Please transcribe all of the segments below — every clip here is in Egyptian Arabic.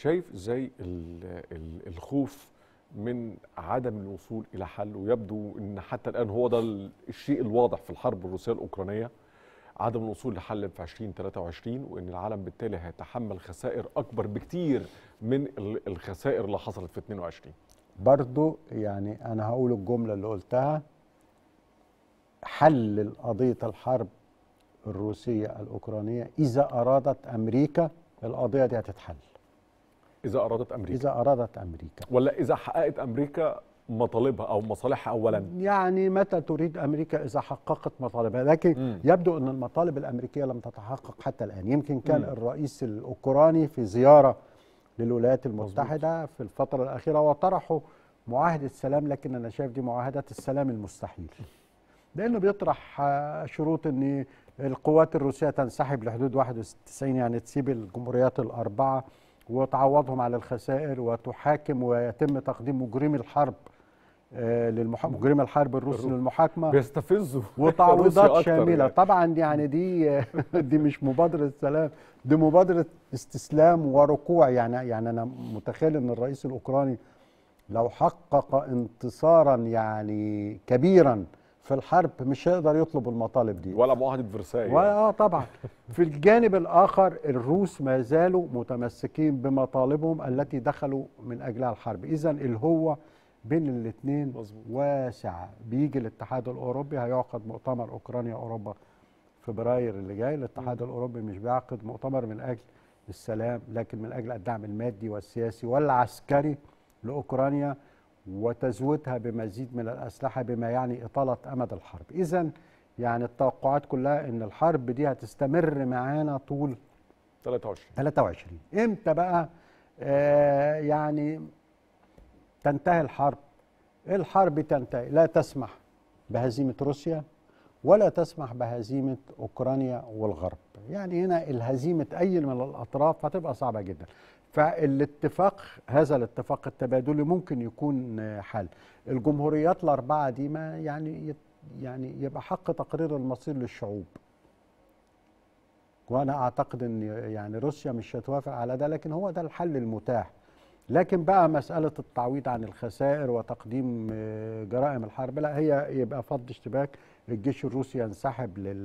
شايف ازاي ال- ال- الخوف من عدم الوصول الى حل ويبدو ان حتى الان هو ده ال- الشيء الواضح في الحرب الروسيه الاوكرانيه عدم الوصول لحل في 2023 وان العالم بالتالي هيتحمل خسائر اكبر بكتير من ال- الخسائر اللي حصلت في 22 برضو يعني انا هقول الجمله اللي قلتها حل قضيه الحرب الروسيه الاوكرانيه اذا ارادت امريكا القضيه دي هتتحل اذا ارادت امريكا اذا ارادت امريكا ولا اذا حققت امريكا مطالبها او مصالحها اولا يعني متى تريد امريكا اذا حققت مطالبها لكن مم. يبدو ان المطالب الامريكيه لم تتحقق حتى الان يمكن كان مم. الرئيس الاوكراني في زياره للولايات المتحده في الفتره الاخيره وطرحوا معاهده سلام لكن انا شايف دي معاهده السلام المستحيل لانه بيطرح آه، شروط ان القوات الروسيه تنسحب لحدود 91 يعني تسيب الجمهوريات الاربعه وتعوضهم على الخسائر وتحاكم ويتم تقديم مجرمي الحرب آه، للمح... مجرمي الحرب الروسي الروس. للمحاكمه بيستفزوا روسيا وتعويضات أكتر شامله يعني. طبعا يعني دي دي مش مبادره سلام دي مبادره استسلام وركوع يعني يعني انا متخيل ان الرئيس الاوكراني لو حقق انتصارا يعني كبيرا في الحرب مش هيقدر يطلب المطالب دي ولا معاهده فرساي يعني. واه طبعا في الجانب الاخر الروس ما زالوا متمسكين بمطالبهم التي دخلوا من اجلها الحرب اذا الهوه بين الاثنين مظبوط. واسعه بيجي الاتحاد الاوروبي هيعقد مؤتمر اوكرانيا اوروبا فبراير اللي جاي الاتحاد الاوروبي مش بيعقد مؤتمر من اجل السلام لكن من اجل الدعم المادي والسياسي والعسكري لاوكرانيا وتزويدها بمزيد من الاسلحه بما يعني اطاله امد الحرب اذا يعني التوقعات كلها ان الحرب دي هتستمر معانا طول 23 23 امتى بقى آه يعني تنتهي الحرب الحرب تنتهي لا تسمح بهزيمة روسيا ولا تسمح بهزيمة أوكرانيا والغرب يعني هنا الهزيمة أي من الأطراف هتبقى صعبة جدا فالاتفاق هذا الاتفاق التبادلي ممكن يكون آه، حل الجمهوريات الأربعة دي ما يعني يت- يعني يبقى حق تقرير المصير للشعوب وانا اعتقد ان يعني روسيا مش هتوافق على ده لكن هو ده الحل المتاح لكن بقى مساله التعويض عن الخسائر وتقديم آه، جرائم الحرب لا هي يبقى فض اشتباك الجيش الروسي ينسحب لل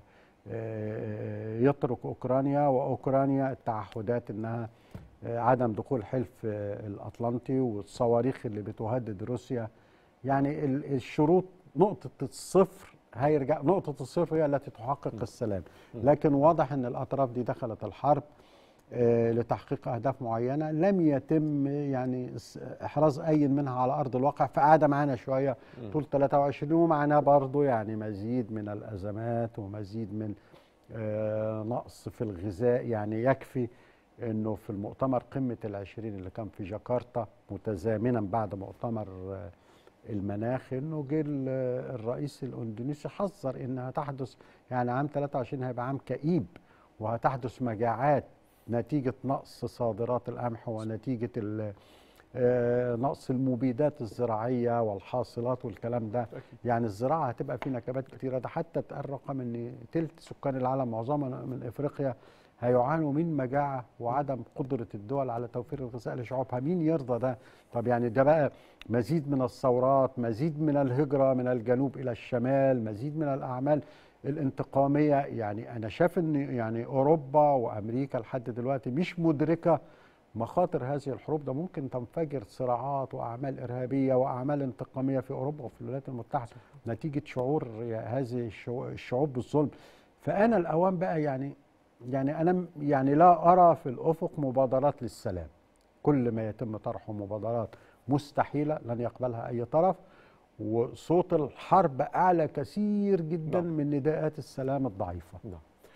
آه، يترك اوكرانيا واوكرانيا التعهدات انها آه، عدم دخول حلف آه، الاطلنطي والصواريخ اللي بتهدد روسيا يعني ال- الشروط نقطه الصفر هيرجع نقطه الصفر هي التي تحقق السلام لكن واضح ان الاطراف دي دخلت الحرب آه، لتحقيق اهداف معينه لم يتم يعني س- احراز اي منها على ارض الواقع فقعد معانا شويه طول 23 ومعنا برضو يعني مزيد من الازمات ومزيد من آه، نقص في الغذاء يعني يكفي انه في المؤتمر قمه العشرين اللي كان في جاكرتا متزامنا بعد مؤتمر آه، المناخ انه جه ال- الرئيس الاندونيسي حذر انها تحدث يعني عام 23 هيبقى عام كئيب وهتحدث مجاعات نتيجه نقص صادرات القمح ونتيجه ال- آه، نقص المبيدات الزراعيه والحاصلات والكلام ده يعني الزراعه هتبقى في نكبات كتيره ده حتى اتقال رقم ان تلت سكان العالم معظمهم من افريقيا هيعانوا من مجاعه وعدم قدره الدول على توفير الغذاء لشعوبها مين يرضى ده طب يعني ده بقى مزيد من الثورات مزيد من الهجره من الجنوب الى الشمال مزيد من الاعمال الانتقاميه يعني انا شايف ان يعني اوروبا وامريكا لحد دلوقتي مش مدركه مخاطر هذه الحروب ده ممكن تنفجر صراعات واعمال ارهابيه واعمال انتقاميه في اوروبا وفي الولايات المتحده نتيجه شعور هذه الشعو- الشعوب بالظلم فانا الاوان بقى يعني يعني انا م- يعني لا ارى في الافق مبادرات للسلام كل ما يتم طرحه مبادرات مستحيله لن يقبلها اي طرف وصوت الحرب اعلى كثير جدا نعم. من نداءات السلام الضعيفه نعم